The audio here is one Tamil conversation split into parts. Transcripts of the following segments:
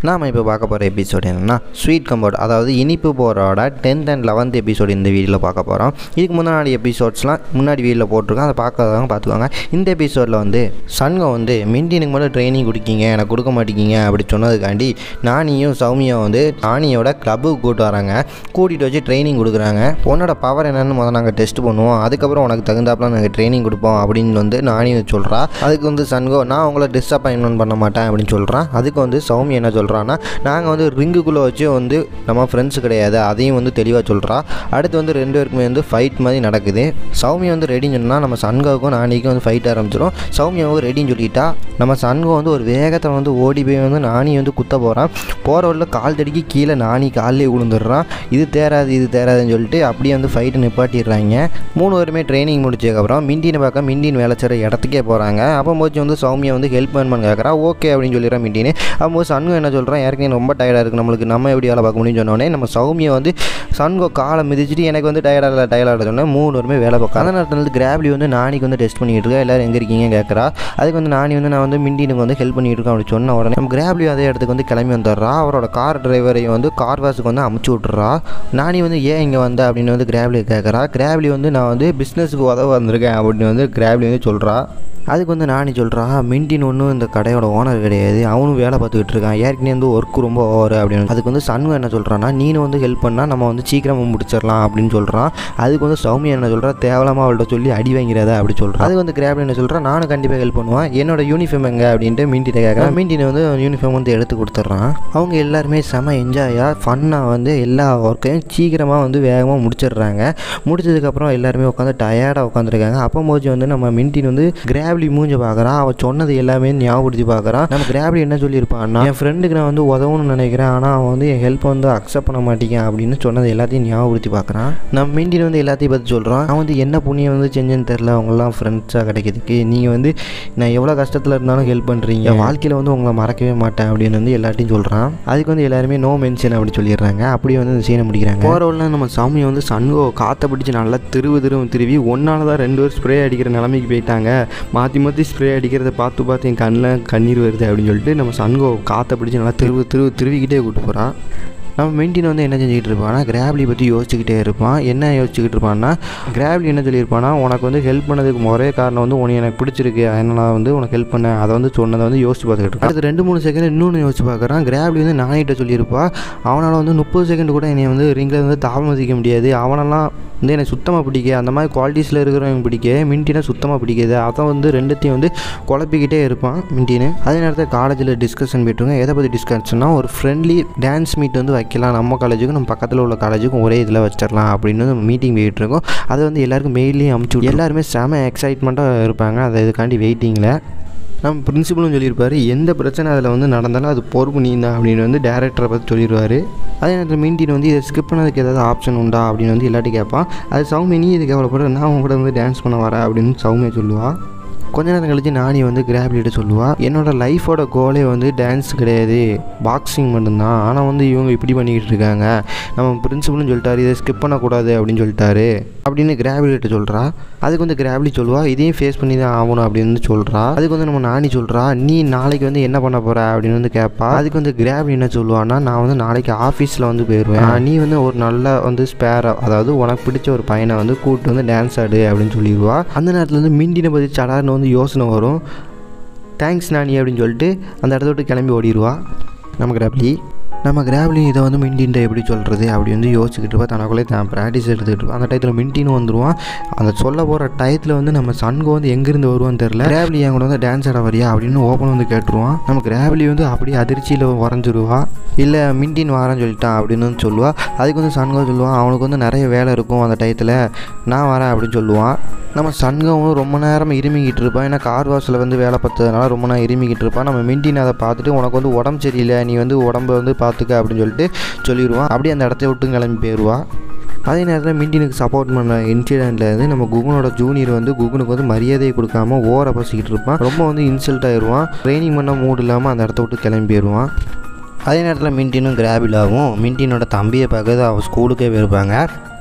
நாம் இப்போ பார்க்க போகிற எபிசோடு என்னென்னா ஸ்வீட் கம்போர்ட் அதாவது இனிப்பு போரோட டென்த் அண்ட் லெவன்த் எபிசோடு இந்த வீடியோவில் பார்க்க போகிறோம் இதுக்கு முன்னாடி எபிசோட்ஸ்லாம் முன்னாடி வீடியோவில் போட்டிருக்கோம் அதை பார்க்காதவங்க பார்த்துக்கோங்க இந்த எபிசோடில் வந்து சண்கம் வந்து மிண்டினுக்கு மட்டும் ட்ரைனிங் கொடுக்கீங்க எனக்கு கொடுக்க மாட்டேங்கிங்க அப்படி சொன்னதுக்காண்டி நானியும் சௌமியா வந்து நானியோட கிளப்புக்கு கூப்பிட்டு வராங்க கூட்டிகிட்டு வச்சு ட்ரைனிங் கொடுக்குறாங்க உன்னோட பவர் என்னன்னு முதல்ல நாங்கள் டெஸ்ட் பண்ணுவோம் அதுக்கப்புறம் உனக்கு தகுந்தாப்புல நாங்கள் ட்ரைனிங் கொடுப்போம் அப்படின்னு வந்து நானி சொல்கிறா அதுக்கு வந்து சண்கோ நான் உங்களை டிஸப்பாயின்மெண்ட் பண்ண மாட்டேன் அப்படின்னு சொல்கிறான் அதுக்கு வந்து சௌமி என்ன சொல்கிறான்னா நாங்கள் வந்து ரிங்குக்குள்ளே வச்சு வந்து நம்ம ஃப்ரெண்ட்ஸ் கிடையாது அதையும் வந்து தெளிவாக சொல்கிறா அடுத்து வந்து ரெண்டு பேருக்குமே வந்து ஃபைட் மாதிரி நடக்குது சௌமி வந்து ரெடின்னு சொன்னால் நம்ம சண்காவுக்கும் நானிக்கும் வந்து ஃபைட் ஆரம்பிச்சிடும் சௌமியாவும் ரெடின்னு சொல்லிட்டா நம்ம சண்கோ வந்து ஒரு வேகத்தில் வந்து ஓடி போய் வந்து நானி வந்து குத்த போகிறான் போகிற வழியில் கால் தடிக்கி கீழே நானி காலிலே விழுந்துடுறான் இது தேராது இது தேராதுன்னு சொல்லிட்டு அப்படியே வந்து ஃபைட்டை நிப்பாட்டிடுறாங்க மூணு பேருமே ட்ரைனிங் முடிச்சதுக்கப்புறம் மிண்டினை பார்க்க மிண்டின் வேலை செய்கிற இடத்துக்கே போகிறாங்க அப்போ போச்சு வந்து சௌமியா வந்து ஹெல்ப் பண்ணு கேட்குறா ஓகே அப்படின்னு சொல்லிடுறான் மிண்டின்னு அப்போ சண்முகம் என்ன சொல்கிறான் ஏற்கனவே ரொம்ப டயர்டாக இருக்குது நம்மளுக்கு நம்ம எப்படி வேலை பார்க்க முடியும்னு சொன்னோடனே நம்ம சௌமியா வந்து சண்கோ காலை மிதிச்சிட்டு எனக்கு வந்து டயர்டாக இல்லை டயர்டாக சொன்னேன் மூணு பேருமே வேலை பார்க்க அந்த நேரத்தில் வந்து கிராப்லி வந்து நானிக்கு வந்து டெஸ்ட் பண்ணிட்டு இருக்கா எல்லாரும் எங்கே இருக்கீங்க கேட்குறா அதுக்கு வந்து நானி வந்து நான் வந்து மிண்டினுக்கு வந்து ஹெல்ப் பண்ணிட்டு இருக்கேன் அப்படி சொன்ன உடனே நம்ம கிராப்லி அதே இடத்துக்கு வந்து கிளம்பி வந்துடுறா அவரோட கார் டிரைவரையும் வந்து கார் வாஷுக்கு வந்து அமுச்சு விட்றா நானி வந்து ஏன் இங்கே வந்த அப்படின்னு வந்து கிராப்லி கேட்குறா கிராப்லி வந்து நான் வந்து பிஸ்னஸுக்கு உதவ வந்திருக்கேன் அப்படின்னு வந்து கிராப்லி வந்து சொல்கிறா அதுக்கு வந்து நானி சொல்கிறா மின்டின் ஒன்றும் இந்த கடையோட ஓனர் கிடையாது அவனும் வேலை பார்த்துக்கிட்டு இருக்கான் ஏற்கனவே வந்து ஒர்க் ரொம்ப ஓவர் அப்படின்னு அதுக்கு வந்து சண்முகம் என்ன சொல்கிறான்னா நீனு வந்து ஹெல்ப் பண்ணால் நம்ம வந்து சீக்கிரமாக முடிச்சிடலாம் அப்படின்னு சொல்கிறான் அதுக்கு வந்து சௌமியா என்ன சொல்கிறா தேவலாமல் அவள்கிட்ட சொல்லி அடி வாங்கிறத அப்படி சொல்கிறா அது வந்து கிராப்ல என்ன சொல்கிறா நானும் கண்டிப்பாக ஹெல்ப் பண்ணுவேன் என்னோட யூனிஃபார்ம் எங்கே அப்படின்ட்டு மின்டிட்ட கேட்குறேன் மின்டினை வந்து யூனிஃபார்ம் வந்து எடுத்து கொடுத்துட்றான் அவங்க எல்லாருமே செம என்ஜாயாக ஃபன்னாக வந்து எல்லா ஒர்க்கையும் சீக்கிரமாக வந்து வேகமாக முடிச்சிடுறாங்க முடிச்சதுக்கப்புறம் எல்லாருமே உட்காந்து டயர்டாக உட்காந்துருக்காங்க அப்போ மோஜி வந்து நம்ம மின்டின் வந்து கிராவ்லி மூஞ்ச பார்க்குறான் அவன் சொன்னது எல்லாமே ஞாபகப்படுத்தி பார்க்குறான் நம்ம கிராவ்லி என்ன சொல்லியிருப்பான்னா என் ஃப்ரெண்டுக்கு நான் வந்து உதவணும்னு நினைக்கிறேன் ஆனால் அவன் வந்து என் ஹெல்ப் வந்து அக்செப்ட் பண்ண மாட்டேங்கான் அப்படின்னு சொன்னது எல்லாத்தையும் ஞாபகப்படுத்தி பார்க்குறான் நம்ம மின்டின் வந்து எல்லாத்தையும் பற்றி சொல்கிறான் அவன் வந்து என்ன புண்ணியம் வந்து செஞ்சேன்னு தெரில அவங்களாம் ஃப்ரெண்ட்ஸாக கிடைக்கிறதுக்கு நீங்கள் வந்து நான் எவ்வளோ கஷ்டத்தில் இருந்தாலும் ஹெல்ப் பண்ணுறீங்க என் வாழ்க்கையில் வந்து உங்களை மறக்கவே மாட்டேன் அப்படின்னு வந்து எல்லாத்தையும் சொல்கிறான் அதுக்கு வந்து எல்லாருமே நோ மென்ஷன் அப்படி சொல்லிடுறாங்க அப்படியே வந்து இந்த சீனை முடிக்கிறாங்க போகிற உள்ள நம்ம சாமியை வந்து சண்கோ காற்றை பிடிச்சி நல்லா திருவு திருவும் திருவி ஒன்னால தான் ரெண்டு பேரும் ஸ்ப்ரே அடிக்கிற நிலைமைக்கு போயிட்டாங்க மாற்றி மாற்றி ஸ்ப்ரே அடிக்கிறத பார்த்து பார்த்து என் கண்ணில் கண்ணீர் வருது அப்படின்னு சொல்லிட்டு நம்ம சண்கோ காற்றை பிடிச்சி நல்லா திருவு திருவு திருவிக்கிட்டே கூப்பிட்டு போகிறான் நம்ம மெயின்டைன் வந்து என்ன செஞ்சுக்கிட்டு இருப்பான்னா கிராவ்லி பற்றி யோசிச்சுக்கிட்டே இருப்பான் என்ன யோசிச்சுக்கிட்டு இருப்பான்னா கிராவ்லி என்ன சொல்லியிருப்பான்னா உனக்கு வந்து ஹெல்ப் பண்ணதுக்கு ஒரே காரணம் வந்து உனக்கு எனக்கு பிடிச்சிருக்கு அதனால் வந்து உனக்கு ஹெல்ப் பண்ணேன் அதை வந்து சொன்னதை வந்து யோசிச்சு பார்த்துக்கிட்டு இருக்கான் அடுத்து ரெண்டு மூணு செகண்ட் இன்னொன்று யோசிச்சு பார்க்குறான் கிராவ்லி வந்து நானிட்ட சொல்லியிருப்பா அவனால் வந்து முப்பது செகண்ட் கூட என்னை வந்து ரிங்கில் வந்து தாமதிக்க முடியாது அவனெல்லாம் வந்து எனக்கு சுத்தமாக பிடிக்க அந்த மாதிரி குவாலிட்டிஸில் இருக்கிறவங்க பிடிக்க மின்டினை சுத்தமாக பிடிக்காது அதை வந்து ரெண்டுத்தையும் வந்து குழப்பிக்கிட்டே இருப்பான் மின்டின்னு அதே நேரத்தில் காலேஜில் டிஸ்கஷன் போயிட்டுருங்க எதை பற்றி டிஸ்கஷன்னா ஒரு ஃப்ரெண்ட்லி டான்ஸ் மீட் வந்து வைக்கலாம் நம்ம காலேஜுக்கும் நம்ம பக்கத்தில் உள்ள காலேஜுக்கும் ஒரே இதில் வச்சிடலாம் அப்படின்னு வந்து மீட்டிங் போயிட்டு இருக்கோம் அதை வந்து எல்லாருக்கும் மெயிலையும் அமுச்சு விட்டு எல்லாருமே செம எக்ஸைட்மெண்ட்டாக இருப்பாங்க அதை இதுக்காண்டி வெயிட்டிங்கில் நம்ம பிரின்சிபலும் சொல்லியிருப்பார் எந்த பிரச்சனை அதில் வந்து நடந்தாலும் அது பொறுப்பு நீ தான் அப்படின்னு வந்து டேரக்டரை பற்றி சொல்லிடுவார் அதே நேரத்தில் மீண்டின் வந்து இதை ஸ்கிப் பண்ணதுக்கு ஏதாவது ஆப்ஷன் உண்டா அப்படின்னு வந்து எல்லாத்தையும் கேட்பான் அது சௌமியா நீ இதுக்கு எவ்வளோ நான் உங்க கூட வந்து டான்ஸ் பண்ண வரேன் அப்படின்னு சௌமியா சொல்லுவாள் கொஞ்ச நேரம் கழிச்சு நானி வந்து கிராப்லிட்ட சொல்லுவா என்னோட லைஃபோட கோலே வந்து டான்ஸ் கிடையாது பாக்ஸிங் மட்டும்தான் ஆனால் வந்து இவங்க இப்படி பண்ணிக்கிட்டு இருக்காங்க நம்ம பிரின்சிபலும் சொல்லிட்டாரு இதை ஸ்கிப் பண்ணக்கூடாது அப்படின்னு சொல்லிட்டாரு அப்படின்னு கிராப்லிட்ட சொல்கிறா அதுக்கு வந்து கிராப்லி சொல்லுவா இதையும் ஃபேஸ் பண்ணி தான் ஆகணும் அப்படின்னு வந்து சொல்கிறா அதுக்கு வந்து நம்ம நானி சொல்கிறா நீ நாளைக்கு வந்து என்ன பண்ண போகிற அப்படின்னு வந்து கேட்பா அதுக்கு வந்து கிராப்லி என்ன சொல்லுவான்னா நான் வந்து நாளைக்கு ஆஃபீஸில் வந்து போயிடுவேன் நீ வந்து ஒரு நல்ல வந்து ஸ்பேரை அதாவது உனக்கு பிடிச்ச ஒரு பையனை வந்து கூப்பிட்டு வந்து டான்ஸ் ஆடு அப்படின்னு சொல்லிடுவா அந்த நேரத்தில் வந்து மிண்டினை பற்றி சடார்னு வந்து யோசனை வரும் தேங்க்ஸ் நானி அப்படின்னு சொல்லிட்டு அந்த இடத்த விட்டு கிளம்பி ஓடிடுவா நம்ம கிராப்லி நம்ம கிராவ்லி இதை வந்து மின்டின்ட்ட எப்படி சொல்கிறது அப்படி வந்து யோசிச்சுக்கிட்டு இருப்பா தனக்குள்ளே தான் ப்ராக்டிஸ் எடுத்துக்கிட்டு இருப்பா அந்த டயத்தில் மின்டின்னு வந்துடுவான் அந்த சொல்ல போகிற டயத்தில் வந்து நம்ம சன்கோ வந்து எங்கேருந்து வருவான்னு தெரில கிராவ்லி என் கூட வந்து டான்ஸ் ஆட வரியா அப்படின்னு ஓப்பன் வந்து கேட்டுருவான் நம்ம கிராவ்லி வந்து அப்படியே அதிர்ச்சியில் வரைஞ்சிருவா இல்லை மின்டின் வரேன்னு சொல்லிட்டான் அப்படின்னு வந்து சொல்லுவா அதுக்கு வந்து சன்கோ சொல்லுவான் அவனுக்கு வந்து நிறைய வேலை இருக்கும் அந்த டயத்தில் நான் வரேன் அப்படின்னு சொல்லுவான் நம்ம சன்கவும் ரொம்ப நேரம் இருமிக்கிட்டு இருப்பான் ஏன்னா கார் வாஷில் வந்து வேலை பார்த்ததுனால ரொம்ப நேரம் இருமிக்கிட்டு இருப்பான் நம்ம மின்டின் அதை பார்த்துட்டு உனக்கு வந்து உடம்பு சரியில்லை நீ வந்து உடம்ப வந்து பார்த்துக்க அப்படின்னு சொல்லிட்டு சொல்லிடுவான் அப்படியே அந்த இடத்த விட்டு கிளம்பி போயிடுவா அதே நேரத்தில் மிண்டினுக்கு சப்போர்ட் பண்ண இன்சிடெண்ட்டில் இருந்து நம்ம குகனோட ஜூனியர் வந்து குகனுக்கு வந்து மரியாதையை கொடுக்காம ஓர பசிக்கிட்டு இருப்பான் ரொம்ப வந்து இன்சல்ட் ஆயிடுவான் ட்ரைனிங் பண்ண மூடு இல்லாமல் அந்த இடத்த விட்டு கிளம்பி போயிடுவான் அதே நேரத்தில் மின்டினும் கிராபிலாவும் மின்டினோட தம்பியை பார்க்கறது அவள் ஸ்கூலுக்கே போயிருப்பாங்க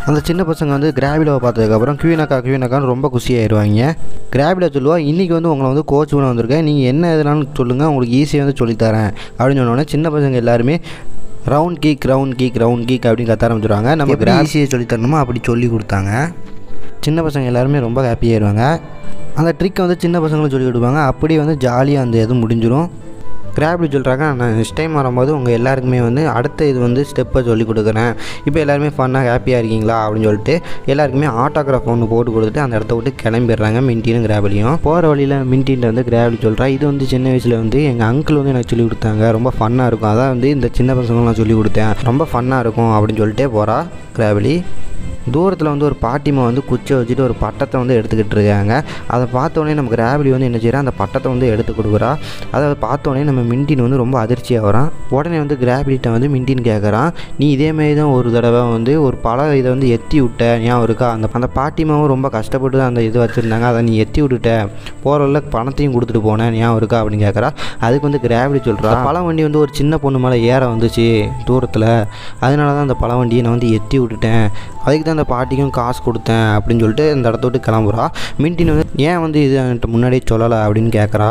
அந்த சின்ன பசங்க வந்து கிராவிலோவை பார்த்ததுக்கப்புறம் கியூனக்கா கியூனக்கான்னு ரொம்ப குஷியாயிருவாங்க கிராவில சொல்லுவா இன்றைக்கி வந்து உங்களை வந்து கோச் பண்ண வந்திருக்கேன் நீங்கள் என்ன எதுனாலும் சொல்லுங்கள் உங்களுக்கு ஈஸியாக வந்து சொல்லித்தரேன் அப்படின்னு சொன்னோடனே சின்ன பசங்க எல்லாருமே round kick round kick round kick அப்படின்னு கத்த ஆரம்பிச்சிருவாங்க நம்ம கிராப் ஈஸியாக சொல்லி தரணுமோ அப்படி சொல்லி கொடுத்தாங்க சின்ன பசங்க எல்லாருமே ரொம்ப ஹாப்பியாயிருவாங்க அந்த ட்ரிக்கை வந்து சின்ன பசங்களும் சொல்லி கொடுப்பாங்க அப்படியே வந்து ஜாலியாக அந்த இது முடிஞ்சிடும் கிராப்லி சொல்கிறாங்க நான் நெக்ஸ்ட் டைம் வரும்போது உங்கள் எல்லாருக்குமே வந்து அடுத்த இது வந்து ஸ்டெப்பை சொல்லி கொடுக்குறேன் இப்போ எல்லாருமே ஃபன்னாக ஹாப்பியாக இருக்கீங்களா அப்படின்னு சொல்லிட்டு எல்லாருக்குமே ஆட்டோகிராஃப் ஒன்று போட்டு கொடுத்துட்டு அந்த இடத்த விட்டு கிளம்பிடுறாங்க மின்டினும் கிராவலியும் போகிற வழியில் மின்டின்ட்டு வந்து கிராவலி சொல்கிறா இது வந்து சின்ன வயசில் வந்து எங்கள் அங்கிள் வந்து எனக்கு சொல்லி கொடுத்தாங்க ரொம்ப ஃபன்னாக இருக்கும் அதான் வந்து இந்த சின்ன பசங்களும் நான் சொல்லி கொடுத்தேன் ரொம்ப ஃபன்னாக இருக்கும் அப்படின்னு சொல்லிட்டே போகிறா கிராவலி தூரத்தில் வந்து ஒரு பாட்டிமா வந்து குச்சை வச்சுட்டு ஒரு பட்டத்தை வந்து எடுத்துக்கிட்டு இருக்காங்க அதை பார்த்தோன்னே நமக்கு ரேபிளி வந்து என்ன செய்கிறா அந்த பட்டத்தை வந்து எடுத்து கொடுக்குறா அதை பார்த்தோன்னே நம்ம மின்டின் வந்து ரொம்ப அதிர்ச்சியாக வரான் உடனே வந்து கிராபிலிட்ட வந்து மின்டின் கேட்குறான் நீ இதேமாரி தான் ஒரு தடவை வந்து ஒரு பழ இதை வந்து எத்தி விட்ட ஞாபகம் இருக்கா அந்த அந்த பாட்டிமாவும் ரொம்ப கஷ்டப்பட்டு தான் அந்த இது வச்சுருந்தாங்க அதை நீ எத்தி விட்டுட்ட போகிறவள்ள பணத்தையும் கொடுத்துட்டு போனேன் ஞாபகம் இருக்கா அப்படின்னு கேட்குறா அதுக்கு வந்து கிராபிலி சொல்கிறா பழ வண்டி வந்து ஒரு சின்ன பொண்ணு மேலே ஏற வந்துச்சு தூரத்தில் அதனால தான் அந்த பழ வண்டியை நான் வந்து எத்தி விட்டுட்டேன் அதுக்கு தான் அந்த பாட்டிக்கும் காசு கொடுத்தேன் அப்படின்னு சொல்லிட்டு இந்த இடத்த விட்டு கிளம்புறா மின்டின் வந்து ஏன் வந்து இது என்கிட்ட முன்னாடியே சொல்லலை அப்படின்னு கேட்குறா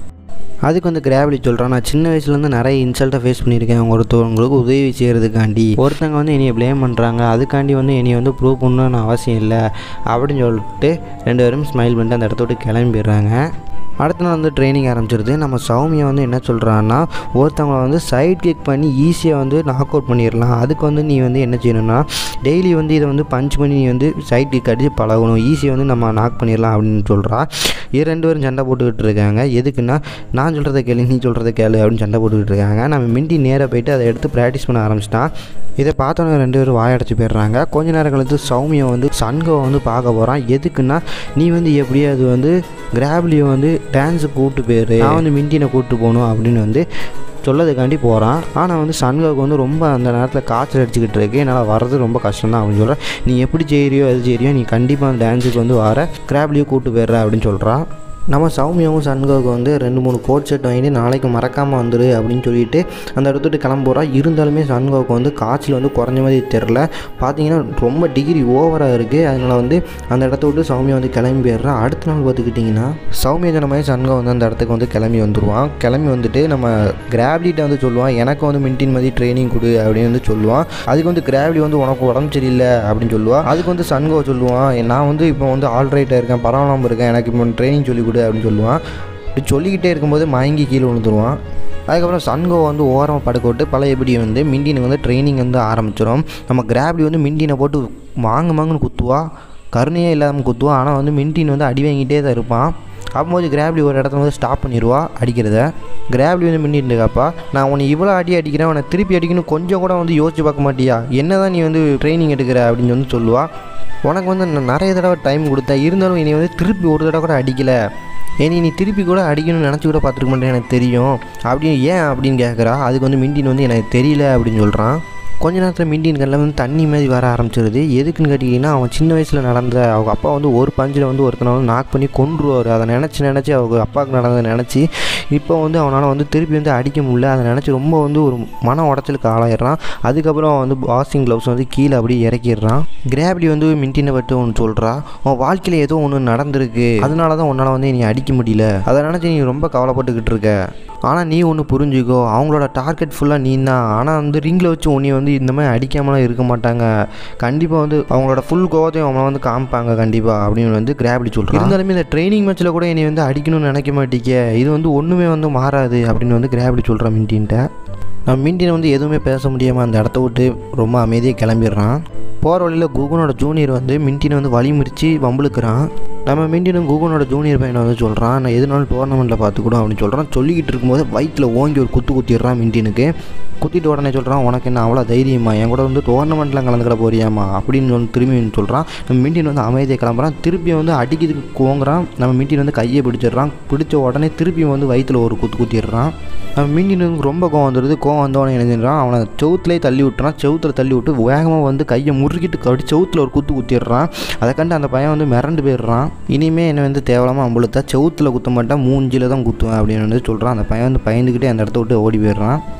அதுக்கு வந்து கிராவிலி சொல்கிறான் நான் சின்ன வயசுலேருந்து நிறைய இன்சல்ட்டை ஃபேஸ் பண்ணியிருக்கேன் ஒருத்தவங்களுக்கு உதவி செய்கிறதுக்காண்டி ஒருத்தங்க வந்து என்னையை ப்ளேம் பண்ணுறாங்க அதுக்காண்டி வந்து என்னையை வந்து ப்ரூவ் பண்ணணும்னு அவசியம் இல்லை அப்படின்னு சொல்லிட்டு ரெண்டு பேரும் ஸ்மைல் பண்ணிட்டு அந்த இடத்த விட்டு கிளம்பிடுறாங்க அடுத்த நாள் வந்து ட்ரைனிங் ஆரம்பிச்சிருது நம்ம சௌமியா வந்து என்ன சொல்கிறான்னா ஒருத்தவங்களை வந்து சைட் கிக் பண்ணி ஈஸியாக வந்து நாக் அவுட் பண்ணிடலாம் அதுக்கு வந்து நீ வந்து என்ன செய்யணும்னா டெய்லி வந்து இதை வந்து பஞ்ச் பண்ணி நீ வந்து சைட் கிக் அடித்து பழகணும் ஈஸியாக வந்து நம்ம நாக் பண்ணிடலாம் அப்படின்னு சொல்கிறா இது ரெண்டு பேரும் சண்டை போட்டுக்கிட்டு இருக்காங்க எதுக்குன்னா நான் சொல்கிறத கேளு நீ சொல்கிறத கேளு அப்படின்னு சண்டை போட்டுக்கிட்டு இருக்காங்க நம்ம மிண்டி நேராக போயிட்டு அதை எடுத்து ப்ராக்டிஸ் பண்ண ஆரம்பிச்சிட்டான் இதை பார்த்தோன்னே ரெண்டு பேரும் வாயடைச்சு போயிடுறாங்க கொஞ்ச நேரம் கழித்து சௌமியா வந்து சண்கவை வந்து பார்க்க போகிறான் எதுக்குன்னா நீ வந்து எப்படியாவது வந்து கிராப்லியை வந்து டான்ஸுக்கு கூப்பிட்டு போயிரு நான் வந்து மிண்டினை கூப்பிட்டு போகணும் அப்படின்னு வந்து சொல்லதுக்காண்டி போகிறான் ஆனால் வந்து சன்காவுக்கு வந்து ரொம்ப அந்த நேரத்தில் காய்ச்சல் அடிச்சுக்கிட்டு இருக்கு என்னால் வர்றது ரொம்ப கஷ்டம் தான் அப்படின்னு சொல்கிறேன் நீ எப்படி செய்கிறியோ எது செய்கிறியோ நீ கண்டிப்பாக அந்த டான்ஸுக்கு வந்து வர கிராப்லியும் கூப்பிட்டு போயிடுற அப்படின்னு சொல்கிறான் நம்ம சௌமியாவும் சண்முகாவுக்கு வந்து ரெண்டு மூணு கோட் செட் வாங்கிட்டு நாளைக்கு மறக்காமல் வந்துரு அப்படின்னு சொல்லிட்டு அந்த இடத்துட்டு கிளம்புறா இருந்தாலுமே சண்முகாவுக்கு வந்து காய்ச்சல் வந்து குறைஞ்ச மாதிரி தெரில பார்த்தீங்கன்னா ரொம்ப டிகிரி ஓவராக இருக்குது அதனால் வந்து அந்த இடத்த விட்டு சௌமியா வந்து கிளம்பி போயிடுறா அடுத்த நாள் பார்த்துக்கிட்டிங்கன்னா சௌமியா சொன்ன மாதிரி சண்முகா வந்து அந்த இடத்துக்கு வந்து கிளம்பி வந்துடுவான் கிளம்பி வந்துட்டு நம்ம கிராவிலிட்ட வந்து சொல்லுவான் எனக்கு வந்து மின்டின் மாதிரி ட்ரைனிங் கொடு அப்படின்னு வந்து சொல்லுவான் அதுக்கு வந்து கிராவிலி வந்து உனக்கு உடம்பு சரியில்லை அப்படின்னு சொல்லுவான் அதுக்கு வந்து சண்முகா சொல்லுவான் நான் வந்து இப்போ வந்து ஆல்ரைட்டாக இருக்கேன் பரவாயில்லாமல் இருக்கேன் எனக்கு இப்போ ட்ரைனிங் சொல்லிக் கொடு அப்படின்னு சொல்லுவான் இப்படி சொல்லிக்கிட்டே இருக்கும்போது மயங்கி கீழே விழுந்துருவான் அதுக்கப்புறம் சன்கோ வந்து ஓரமாக படுக்க விட்டு பழையபடி வந்து மிண்டினுக்கு வந்து ட்ரைனிங் வந்து ஆரம்பிச்சிடும் நம்ம கிராப்லி வந்து மிண்டினை போட்டு வாங்க வாங்கன்னு குத்துவா கருணையே இல்லாமல் குத்துவா ஆனால் வந்து மின்டின் வந்து அடி வாங்கிட்டே தான் இருப்பான் அப்போது கிராப்லி ஒரு இடத்துல வந்து ஸ்டாப் பண்ணிடுவா அடிக்கிறத கிராப்லி வந்து மின்னிட்டு இருக்காப்பா நான் உன்னை இவ்வளோ அடி அடிக்கிறேன் உன்னை திருப்பி அடிக்கணும் கொஞ்சம் கூட வந்து யோசிச்சு பார்க்க மாட்டியா என்ன தான் நீ வந்து ட்ரைனிங் எடுக்கிற அப்படின்னு வந்து சொல்லுவா உனக்கு வந்து நான் நிறைய தடவை டைம் கொடுத்தேன் இருந்தாலும் இனி வந்து திருப்பி ஒரு தடவை கூட அடிக்கலை ஏனி நீ திருப்பி கூட அடிக்கணும்னு நினச்சி கூட பார்த்துருக்க மாட்டேன் எனக்கு தெரியும் அப்படின்னு ஏன் அப்படின்னு கேட்குறா அதுக்கு வந்து மிண்டின் வந்து எனக்கு தெரியல அப்படின்னு சொல்கிறான் கொஞ்ச நேரத்தில் மிண்டின் கண்ணில் வந்து தண்ணி மாதிரி வர ஆரம்பிச்சிருது எதுக்குன்னு கேட்டிங்கன்னா அவன் சின்ன வயசில் நடந்த அவங்க அப்பா வந்து ஒரு பஞ்சில் வந்து ஒருத்தனை வந்து நாக் பண்ணி கொன்றுவார் அதை நினச்சி நினச்சி அவங்க அப்பாவுக்கு நடந்ததை நினச்சி இப்போ வந்து அவனால் வந்து திருப்பி வந்து அடிக்க முடியல அதை நினச்சி ரொம்ப வந்து ஒரு மன உடச்சலுக்கு ஆளாயிடுறான் அதுக்கப்புறம் அவன் வந்து வாஷிங் க்ளவுஸ் வந்து கீழே அப்படியே இறக்கிடுறான் கிராவிலி வந்து மின்டினை பட்டு ஒன்று சொல்கிறா உன் வாழ்க்கையில் ஏதோ ஒன்று நடந்திருக்கு அதனால தான் உன்னால் வந்து நீ அடிக்க முடியல அதை நினச்சி நீ ரொம்ப கவலைப்பட்டுக்கிட்டு இருக்க ஆனால் நீ ஒன்று புரிஞ்சுக்கோ அவங்களோட டார்கெட் ஃபுல்லாக நீ தான் ஆனால் வந்து ரிங்கில் வச்சு உன்னை வந்து இந்த மாதிரி அடிக்காமலாம் இருக்க மாட்டாங்க கண்டிப்பாக வந்து அவங்களோட ஃபுல் கோவத்தையும் அவங்க வந்து காமிப்பாங்க கண்டிப்பாக அப்படின்னு வந்து கிராபிலி சொல்கிறான் இருந்தாலுமே இந்த ட்ரைனிங் மேட்ச்சில் கூட என்னை வந்து அடிக்கணும்னு நினைக்க மாட்டீங்க இது வந்து ஒன்றுமே வந்து மாறாது அப்படின்னு வந்து கிராபிலி சொல்கிறான் மின்டின்ட்ட நம்ம மின்டினை வந்து எதுவுமே பேச முடியாமல் அந்த இடத்த விட்டு ரொம்ப அமைதியாக கிளம்பிடுறான் போகிற வழியில் குகனோட ஜூனியர் வந்து மின்டினை வந்து வழி முறிச்சு வம்புழுக்கிறான் நம்ம மின்டினும் குகனோட ஜூனியர் பையனை வந்து சொல்கிறான் நான் எதுனாலும் டோர்னமெண்ட்டில் பார்த்துக்கூடும் அப்படின்னு சொல்கிறான் சொல்லிக்கிட்டு இருக்கும்போது வயிற்றில் ஓங்கி ஒரு குத்து குத்திடுறான் மின்டினுக்கு குத்திட்டு உடனே சொல்கிறான் உனக்கு என்ன அவ்வளோ தைரியமா என் கூட வந்து டோர்னமெண்ட்டில் கலந்துக்கிட போறியாமா அப்படின்னு வந்து திரும்பி சொல்கிறான் நம்ம மின்டின் வந்து அமைதியை கிளம்புறான் திருப்பி வந்து அடிக்கிறதுக்கு கோங்குறான் நம்ம மின்டின் வந்து கையை பிடிச்சிடுறான் பிடிச்ச உடனே திருப்பி வந்து வயிற்றில் ஒரு குத்து குத்திடுறான் நம்ம மின்டினுக்கு ரொம்ப கோவம் வந்துடுது கோவம் வந்தவனே எழுந்திடுறான் அவனை செவுத்துலேயே தள்ளி விட்டுறான் செவுத்தில் தள்ளி விட்டு வேகமாக வந்து கையை முறுக்கிட்டு கடி செவுத்தில் ஒரு குத்து குத்திடுறான் அதை கண்டு அந்த பையன் வந்து மிரண்டு போயிடுறான் இனிமே என்னை வந்து தேவலாமல் அம்புழுத்தா செவுத்தில் குத்த மாட்டேன் மூஞ்சில தான் குத்துவேன் அப்படின்னு வந்து சொல்கிறான் அந்த பையன் வந்து பயந்துக்கிட்டே அந்த இடத்த விட்டு ஓடி போயிடுறான்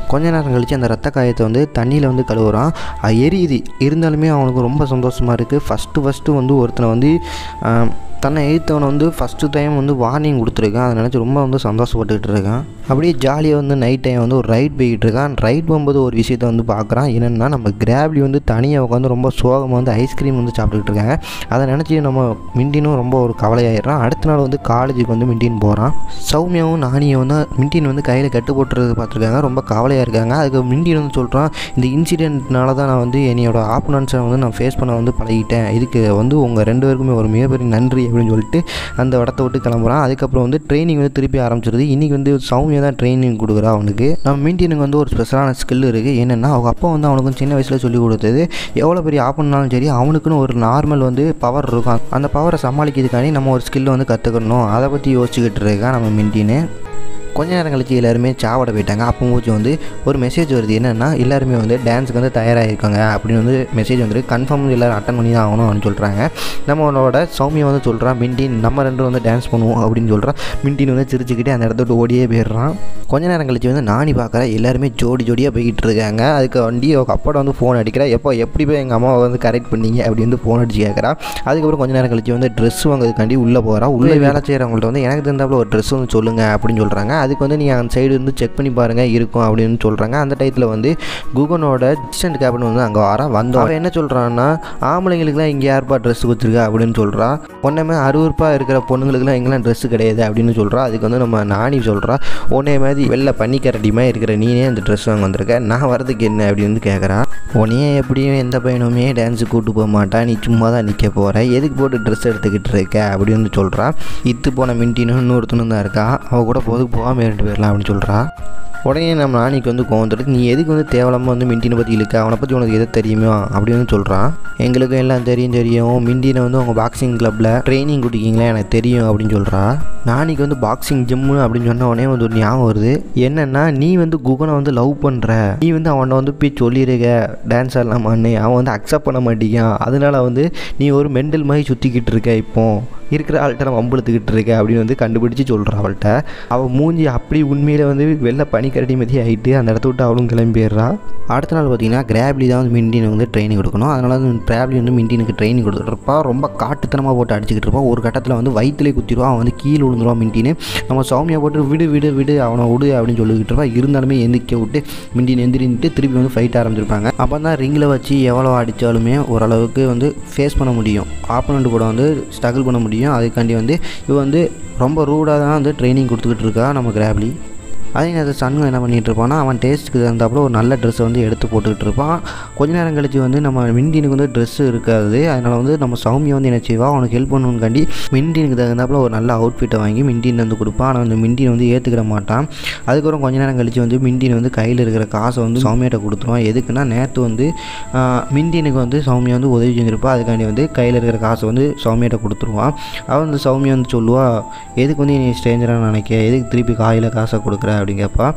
கொஞ்ச நேரம் கழித்து அந்த ரத்த காயத்தை வந்து தண்ணியில் வந்து கழுவுறான் அது எரியுது இருந்தாலுமே அவனுக்கு ரொம்ப சந்தோஷமாக இருக்குது ஃபஸ்ட்டு ஃபஸ்ட்டு வந்து ஒருத்தனை வந்து ஆஹ், தன்னை எதிர்த்தவனை வந்து ஃபஸ்ட்டு டைம் வந்து வார்னிங் கொடுத்துருக்கான் அதை நினச்சி ரொம்ப வந்து சந்தோஷப்பட்டுக்கிட்டு இருக்கான் அப்படியே ஜாலியாக வந்து நைட் டைம் வந்து ஒரு ரைட் போய்கிட்டு இருக்கான் ரைட் போகும்போது ஒரு விஷயத்த வந்து பார்க்குறான் என்னென்னா நம்ம கிராப்லி வந்து தனியாக உட்காந்து ரொம்ப சோகமாக வந்து ஐஸ்கிரீம் வந்து சாப்பிட்டுக்கிட்டு இருக்காங்க அதை நினச்சி நம்ம மிண்டினும் ரொம்ப ஒரு கவலையாயிடுறான் அடுத்த நாள் வந்து காலேஜுக்கு வந்து மிண்டின் போகிறான் சௌமியாவும் நானியும் வந்து மிண்டின் வந்து கையில் கட்டு போட்டுறது பார்த்துருக்காங்க ரொம்ப கவலையாக இருக்காங்க அதுக்கு மிண்டின் வந்து சொல்கிறான் இந்த இன்சிடென்ட்னால தான் நான் வந்து என்னையோட ஆப்பனன்ஸை வந்து நான் ஃபேஸ் பண்ண வந்து பழகிட்டேன் இதுக்கு வந்து உங்கள் ரெண்டு பேருக்குமே ஒரு மிகப்பெரிய நன்றி அப்படின்னு சொல்லிட்டு அந்த இடத்த விட்டு கிளம்புறான் அதுக்கப்புறம் வந்து ட்ரைனிங் வந்து திருப்பி ஆரம்பிச்சிருது இன்றைக்கி வந்து சௌமியா தான் ட்ரைனிங் கொடுக்குறா அவனுக்கு நம்ம மிண்டினுக்கு வந்து ஒரு ஸ்பெஷலான ஸ்கில் இருக்குது என்னென்னா அவங்க அப்பா வந்து அவனுக்கு சின்ன வயசில் சொல்லி கொடுத்தது எவ்வளோ பெரிய ஆப்பனாலும் சரி அவனுக்குன்னு ஒரு நார்மல் வந்து பவர் இருக்கும் அந்த பவரை சமாளிக்கிறதுக்காண்டி நம்ம ஒரு ஸ்கில்லை வந்து கற்றுக்கணும் அதை பற்றி யோசிச்சுக்கிட்டு இருக்கா நம்ம மிண்டின்னு கொஞ்ச நேரம் கழிச்சு எல்லாருமே சாவட போயிட்டாங்க அப்போ மூச்சு வந்து ஒரு மெசேஜ் வருது என்னென்னா எல்லாருமே வந்து டான்ஸுக்கு வந்து தயாராகிருக்காங்க அப்படின்னு வந்து மெசேஜ் வந்துருக்கு கன்ஃபார்ம் எல்லோரும் அட்டன் பண்ணி தான் ஆகணும் அப்படின்னு சொல்கிறாங்க நம்மளோட சௌமியா வந்து சொல்கிறான் மிண்டின் நம்ம ரெண்டு வந்து டான்ஸ் பண்ணுவோம் அப்படின்னு சொல்கிறான் மிண்டின் வந்து சிரிச்சுக்கிட்டே அந்த இடத்த விட்டு ஓடியே போயிடுறான் கொஞ்ச நேரம் கழிச்சு வந்து நானி பார்க்குற எல்லாருமே ஜோடி ஜோடியாக போய்கிட்டு இருக்காங்க அதுக்கு வண்டி அவங்க அப்பாட்ட வந்து ஃபோன் அடிக்கிறா எப்போ எப்படி போய் எங்கள் அம்மாவை வந்து கரெக்ட் பண்ணீங்க அப்படி வந்து ஃபோன் அடிச்சு கேட்குறா அதுக்கப்புறம் கொஞ்ச நேரம் கழிச்சு வந்து ட்ரெஸ் வாங்குறதுக்காண்டி உள்ளே போகிறா உள்ளே வேலை செய்கிறவங்கள்ட்ட வந்து எனக்கு தெரிந்தாப்புல ஒரு ட்ரெஸ் வந்து சொல்லுங்கள் அப்படின்னு சொல்கிறாங்க அதுக்கு வந்து நீங்கள் அந்த சைடு வந்து செக் பண்ணி பாருங்கள் இருக்கும் அப்படின்னு சொல்கிறாங்க அந்த டயத்தில் வந்து குகனோட அசிஸ்டன்ட் கேபின் வந்து அங்கே வர வந்தோம் அவன் என்ன சொல்கிறான்னா ஆம்பளைங்களுக்குலாம் இங்கே யாருப்பா ட்ரெஸ் கொடுத்துருக்கா அப்படின்னு சொல்கிறா ஒன்றுமே அறுவறுப்பாக இருக்கிற பொண்ணுங்களுக்குலாம் எங்கெல்லாம் ட்ரெஸ் கிடையாது அப்படின்னு சொல்கிறா அதுக்கு வந்து நம்ம நானி சொல்கிறா உன்னே மாதிரி வெளில பண்ணிக்கரடிமா இருக்கிற நீனே அந்த ட்ரெஸ் வாங்க வந்திருக்க நான் வரதுக்கு என்ன அப்படின்னு வந்து கேட்குறான் உன்னையே எப்படியும் எந்த பையனுமே டான்ஸுக்கு கூட்டு போக மாட்டான் நீ சும்மா தான் நிற்க போகிற எதுக்கு போட்டு ட்ரெஸ் எடுத்துக்கிட்டு இருக்க அப்படின்னு சொல்கிறா இத்து போன மின்ட்டினும் இன்னொருத்தனும் தான் இருக்கா அவள் கூட போதுக்கு போகாமல் இருந்துட்டு போயிடலாம் அப்படின்னு சொல்கிறா உடனே நம்ம நானிக்கு வந்து கோவம் வந்துட்டு நீ எதுக்கு வந்து தேவலாமல் வந்து மிண்டினை பற்றி இழுக்க அவனை பற்றி உனக்கு எது தெரியுமோ அப்படின்னு சொல்கிறான் எங்களுக்கும் எல்லாம் தெரியும் தெரியும் மிண்டினை வந்து உங்கள் பாக்ஸிங் கிளப்பில் ட்ரைனிங் கொடுக்கீங்களே எனக்கு தெரியும் அப்படின்னு சொல்கிறா நானிக்கு வந்து பாக்ஸிங் ஜிம்மு அப்படின்னு சொன்ன உடனே வந்து ஒரு ஞாபகம் வருது என்னென்னா நீ வந்து குகனை வந்து லவ் பண்ணுற நீ வந்து அவனை வந்து போய் சொல்லியிருக்க டான்ஸ் ஆடலாமான்னு அவன் வந்து அக்செப்ட் பண்ண மாட்டேங்கான் அதனால வந்து நீ ஒரு மெண்டல் மாதிரி சுற்றிக்கிட்டு இருக்க இப்போ இருக்கிற ஆள்கிட்ட நம்ம வம்புழுத்துக்கிட்டு இருக்க அப்படின்னு வந்து கண்டுபிடிச்சு சொல்கிறா அவள்கிட்ட அவள் மூஞ்சி அப்படி உண்மையில் வந்து வெளில பனிக்கரடி மதி ஆகிட்டு அந்த இடத்த விட்டு அவளும் கிளம்பிடுறா அடுத்த நாள் பார்த்தீங்கன்னா கிராப்லி தான் வந்து மிண்டினுக்கு வந்து ட்ரைனிங் கொடுக்கணும் அதனால வந்து கிராப்லி வந்து மிண்டினுக்கு ட்ரைனிங் கொடுத்துட்ருப்பா ரொம்ப காட்டுத்தனமாக போட்டு அடிச்சுக்கிட்டு இருப்பான் ஒரு கட்டத்தில் வந்து வயிற்றுலேயே குத்திடுவான் அவன் வந்து கீழே விழுந்துருவான் மிண்டின்னு நம்ம சௌமியா போட்டு விடு விடு விடு அவனை விடு அப்படின்னு சொல்லிக்கிட்டு இருப்பான் இருந்தாலுமே எந்திரிக்க விட்டு மிண்டின் எந்திரின்ட்டு திருப்பி வந்து ஃபைட் ஆரம்பிச்சிருப்பாங்க அப்போ தான் ரிங்கில் வச்சு எவ்வளோ அடித்தாலுமே ஓரளவுக்கு வந்து ஃபேஸ் பண்ண முடியும் ஆப்போனண்ட் கூட வந்து ஸ்ட்ரகிள் பண்ண முடியும் அதுக்காண்டி வந்து இவ வந்து ரொம்ப ரூடாக தான் வந்து ட்ரைனிங் கொடுத்துக்கிட்டு இருக்கா நம்ம கிராப்லி அதே நேரத்தில் சண்முகம் என்ன பண்ணிகிட்டு இருப்பான்னா அவன் டேஸ்ட்டுக்கு தகுந்தாப்புல ஒரு நல்ல ட்ரெஸ்ஸை வந்து எடுத்து போட்டுக்கிட்டு இருப்பான் கொஞ்ச நேரம் கழிச்சு வந்து நம்ம மிண்டினுக்கு வந்து ட்ரெஸ்ஸு இருக்காது அதனால் வந்து நம்ம சௌமியா வந்து என்ன செய்வா அவனுக்கு ஹெல்ப் பண்ணணுங்காண்டி மிண்டினுக்கு தகுந்தாப்புல ஒரு நல்ல அவுட்ஃபிட்டை வாங்கி மிண்டின் வந்து கொடுப்பான் ஆனால் அந்த மிண்டின் வந்து ஏற்றுக்கிட மாட்டான் அதுக்கப்புறம் கொஞ்ச நேரம் கழிச்சு வந்து மிண்டின் வந்து கையில் இருக்கிற காசை வந்து சௌமியாட்ட கொடுத்துருவான் எதுக்குன்னா நேற்று வந்து ஆஹ், மிண்டினுக்கு வந்து சௌமியா வந்து உதவி செஞ்சிருப்பா அதுக்காண்டி வந்து கையில் இருக்கிற காசை வந்து சௌமியாட்ட கொடுத்துருவான் அவன் வந்து சௌமியா வந்து சொல்லுவா எதுக்கு வந்து நீ ஸ்ட்ரேஞ்சராக நினைக்க எதுக்கு திருப்பி காயில் காசை கொடுக்குற அப்படின்னு கேட்பா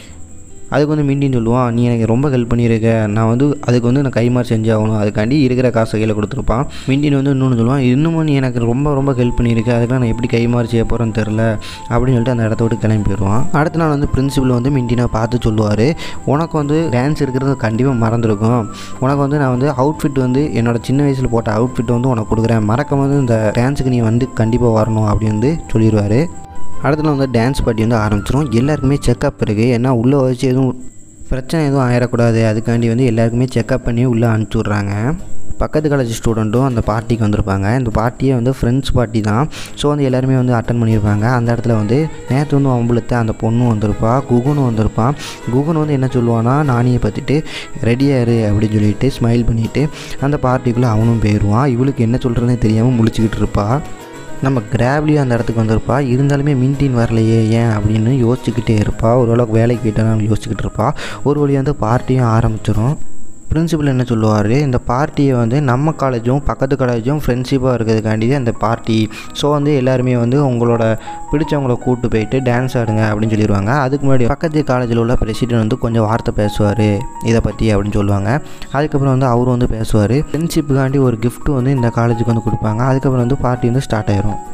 அதுக்கு வந்து மிண்டின்னு சொல்லுவான் நீ எனக்கு ரொம்ப ஹெல்ப் பண்ணியிருக்க நான் வந்து அதுக்கு வந்து நான் கைமாறு செஞ்சாகணும் அதுக்காண்டி இருக்கிற காசை கையில் கொடுத்துருப்பான் மிண்டின் வந்து இன்னொன்று சொல்லுவான் இன்னமும் நீ எனக்கு ரொம்ப ரொம்ப ஹெல்ப் பண்ணியிருக்க அதுக்கெல்லாம் நான் எப்படி கைமாறு செய்ய போகிறேன்னு தெரில அப்படின்னு சொல்லிட்டு அந்த இடத்த விட்டு கிளம்பி போயிடுவான் அடுத்த நாள் வந்து பிரின்சிபல் வந்து மிண்டினை பார்த்து சொல்லுவார் உனக்கு வந்து டான்ஸ் இருக்கிறது கண்டிப்பாக மறந்துருக்கும் உனக்கு வந்து நான் வந்து அவுட்ஃபிட் வந்து என்னோட சின்ன வயசில் போட்ட அவுட்ஃபிட் வந்து உனக்கு கொடுக்குறேன் மறக்காம வந்து இந்த டான்ஸுக்கு நீ வந்து கண்டிப்பாக வரணும் அப்படின்னு வந்து சொல்லிடுவார் அடுத்த நாள் வந்து டான்ஸ் பார்ட்டி வந்து ஆரம்பிச்சிடும் எல்லாருக்குமே செக்கப் இருக்குது ஏன்னா உள்ளே வச்சு எதுவும் பிரச்சனை எதுவும் ஆயிடக்கூடாது அதுக்காண்டி வந்து எல்லாருக்குமே செக்கப் பண்ணி உள்ளே அனுப்பிச்சி விட்றாங்க பக்கத்து காலேஜ் ஸ்டூடெண்ட்டும் அந்த பார்ட்டிக்கு வந்திருப்பாங்க இந்த பார்ட்டியே வந்து ஃப்ரெண்ட்ஸ் பார்ட்டி தான் ஸோ வந்து எல்லாருமே வந்து அட்டன் பண்ணியிருப்பாங்க அந்த இடத்துல வந்து நேற்று வந்து அம்புலத்தை அந்த பொண்ணும் வந்திருப்பா குகுனும் வந்திருப்பான் குகுன் வந்து என்ன சொல்லுவான்னா நானியை பார்த்துட்டு ரெடியாக இரு அப்படின்னு சொல்லிட்டு ஸ்மைல் பண்ணிவிட்டு அந்த பார்ட்டிக்குள்ளே அவனும் போயிடுவான் இவளுக்கு என்ன சொல்கிறதுனே தெரியாமல் முழிச்சுக்கிட்டு இருப்பா நம்ம கிராப்லியும் அந்த இடத்துக்கு வந்திருப்பா இருந்தாலுமே மின்டின் வரலையே ஏன் அப்படின்னு யோசிச்சுக்கிட்டே இருப்பா ஓரளவுக்கு வேலைக்கு போயிட்டாலும் யோசிச்சுக்கிட்டு இருப்பா ஒரு வழி வந்து பார்ட்டியும் ஆரம்பிச்சிடும் பிரின்சிபல் என்ன சொல்லுவார் இந்த பார்ட்டியை வந்து நம்ம காலேஜும் பக்கத்து காலேஜும் ஃப்ரெண்ட்ஷிப்பாக இருக்கிறதுக்காண்டி தான் இந்த பார்ட்டி ஸோ வந்து எல்லாருமே வந்து உங்களோட பிடிச்சவங்கள கூப்பிட்டு போயிட்டு டான்ஸ் ஆடுங்க அப்படின்னு சொல்லிடுவாங்க அதுக்கு முன்னாடி பக்கத்து காலேஜில் உள்ள பிரசிடென்ட் வந்து கொஞ்சம் வார்த்தை பேசுவார் இதை பற்றி அப்படின்னு சொல்லுவாங்க அதுக்கப்புறம் வந்து அவரும் வந்து பேசுவார் ஃப்ரெண்ட்ஷிப்புக்காண்டி ஒரு gift வந்து இந்த காலேஜுக்கு வந்து கொடுப்பாங்க அதுக்கப்புறம் வந்து பார்ட்டி வந்து ஸ்டார்ட் ஆயிரும்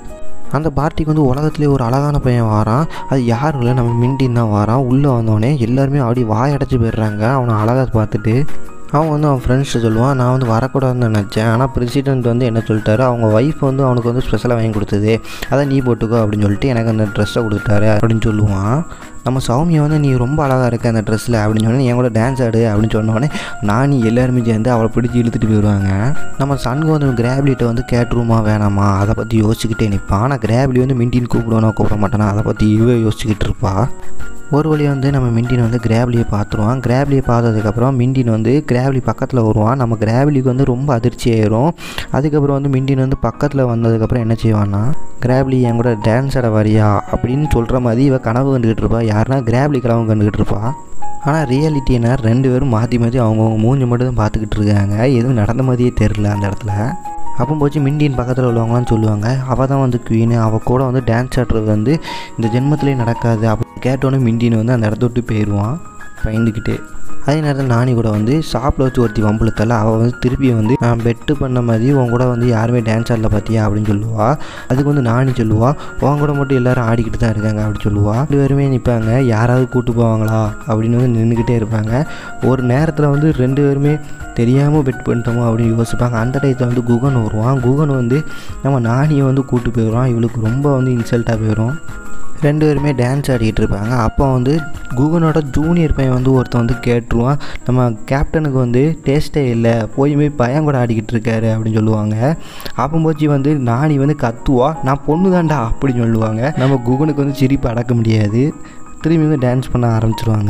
அந்த பார்ட்டிக்கு வந்து உலகத்துலேயே ஒரு அழகான பையன் வாரான் அது யாரும் இல்லை நம்ம மின்டின் தான் வாரான் உள்ளே வந்தோடனே எல்லாருமே அப்படி வாயடைச்சு போயிடுறாங்க அவனை அழகாக பார்த்துட்டு அவன் வந்து அவன் ஃப்ரெண்ட்ஸ்ட்டு சொல்லுவான் நான் வந்து வரக்கூடாதுன்னு நினச்சேன் ஆனால் பிரசிடென்ட் வந்து என்ன சொல்லிட்டாரு அவங்க ஒய்ஃப் வந்து அவனுக்கு வந்து ஸ்பெஷலாக வாங்கி கொடுத்தது அதை நீ போட்டுக்கோ அப்படின்னு சொல்லிட்டு எனக்கு அந்த ட்ரெஸ்ஸை கொடுத்துட்டாரு அப்படின்னு சொல்லுவான் நம்ம சௌமியா வந்து நீ ரொம்ப அழகாக இருக்க அந்த ட்ரெஸ்ஸில் அப்படின்னு சொன்னேன் என் கூட டான்ஸ் ஆடு அப்படின்னு சொன்னோடனே நான் நீ எல்லாருமே சேர்ந்து அவளை பிடிச்சி இழுத்துட்டு போயிடுவாங்க நம்ம சன்கு வந்து கிராபிலிட்ட வந்து கேட்ருமா வேணாமா அதை பற்றி யோசிச்சுக்கிட்டே நிற்பான் ஆனால் கிராபிலி வந்து மின்டின் கூப்பிடுவானா கூப்பிட மாட்டானா அதை பற்றி இவ யோசிச்சுக்கிட்டு இருப்பா ஒரு வழி வந்து நம்ம மின்டின் வந்து கிராவிலியை பார்த்துருவான் கிராவிலியை பார்த்ததுக்கப்புறம் மின்டின் வந்து கிராவிலி பக்கத்தில் வருவான் நம்ம கிராவிலிக்கு வந்து ரொம்ப அதிர்ச்சி ஆயிரும் அதுக்கப்புறம் வந்து மின்டின் வந்து பக்கத்தில் வந்ததுக்கப்புறம் என்ன செய்வான்னா கிராவிலி என் கூட டான்ஸ் ஆட வரியா அப்படின்னு சொல்கிற மாதிரி இவ கனவு கண்டுக்கிட்டு இருப்பா யாருன்னா கிராவிலி கனவு கண்டுக்கிட்டு இருப்பா ஆனால் ரியாலிட்டி என்ன ரெண்டு பேரும் மாற்றி மாற்றி அவங்கவுங்க மூஞ்சி மட்டும் தான் பார்த்துக்கிட்டு இருக்காங்க எதுவும் நடந்த மாதிரியே தெரில அந்த இடத்துல அப்போ போச்சு மிண்டியின் பக்கத்தில் உள்ளவங்களாம் சொல்லுவாங்க அவள் தான் வந்து குவீனு அவள் கூட வந்து டான்ஸ் ஆடுறது வந்து இந்த ஜென்மத்திலே நடக்காது அப்போ கேட்டோன்னே மிண்டின் வந்து அந்த இடத்த விட்டு போயிடுவான் பயந்துக்கிட்டு அதே நேரத்தில் நானி கூட வந்து ஷாப்பில் வச்சு ஒருத்தி வம்புழுத்தால அவள் வந்து திருப்பி வந்து நான் பெட்டு பண்ண மாதிரி உன் கூட வந்து யாருமே டான்ஸ் ஆடல பார்த்தியா அப்படின்னு சொல்லுவா அதுக்கு வந்து நானி சொல்லுவா உன் கூட மட்டும் எல்லாரும் ஆடிக்கிட்டு தான் இருக்காங்க அப்படின்னு சொல்லுவா ரெண்டு பேருமே நிற்பாங்க யாராவது கூட்டு போவாங்களா அப்படின்னு வந்து நின்றுக்கிட்டே இருப்பாங்க ஒரு நேரத்தில் வந்து ரெண்டு பேருமே தெரியாமல் பெட் பண்ணிட்டோமோ அப்படின்னு யோசிப்பாங்க அந்த டயத்தில் வந்து குகன் வருவான் குகன் வந்து நம்ம நானியை வந்து கூட்டு போயிடுவான் இவளுக்கு ரொம்ப வந்து இன்சல்ட்டாக போயிடும் ரெண்டு பேருமே டான்ஸ் ஆடிக்கிட்டு இருப்பாங்க அப்போ வந்து குகனோட ஜூனியர் பையன் வந்து ஒருத்தன் வந்து கேட்டுருவான் நம்ம கேப்டனுக்கு வந்து டேஸ்ட்டே இல்லை போய் போய் பையன் கூட ஆடிக்கிட்டு இருக்காரு அப்படின்னு சொல்லுவாங்க அப்போ போச்சு வந்து நானி வந்து கத்துவா நான் பொண்ணு தான்டா அப்படின்னு சொல்லுவாங்க நம்ம குகனுக்கு வந்து சிரிப்பு அடக்க முடியாது திரும்பி வந்து டான்ஸ் பண்ண ஆரம்பிச்சிருவாங்க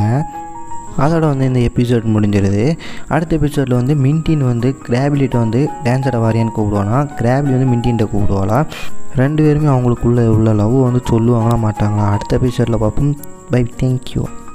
அதோட வந்து இந்த எபிசோட் முடிஞ்சிருது அடுத்த எபிசோடில் வந்து மின்டின் வந்து கிராபிலிட்ட வந்து டான்ஸ் ஆட வாரியான்னு கூப்பிடுவானா கிராபிலி வந்து மின்டின்ட்ட கூப்பிடுவாளா ரெண்டு பேருமே அவங்களுக்குள்ள உள்ள லவ் வந்து சொல்லுவாங்களா மாட்டாங்களா அடுத்த எபிசோடில் பார்ப்போம் பை தேங்க்யூ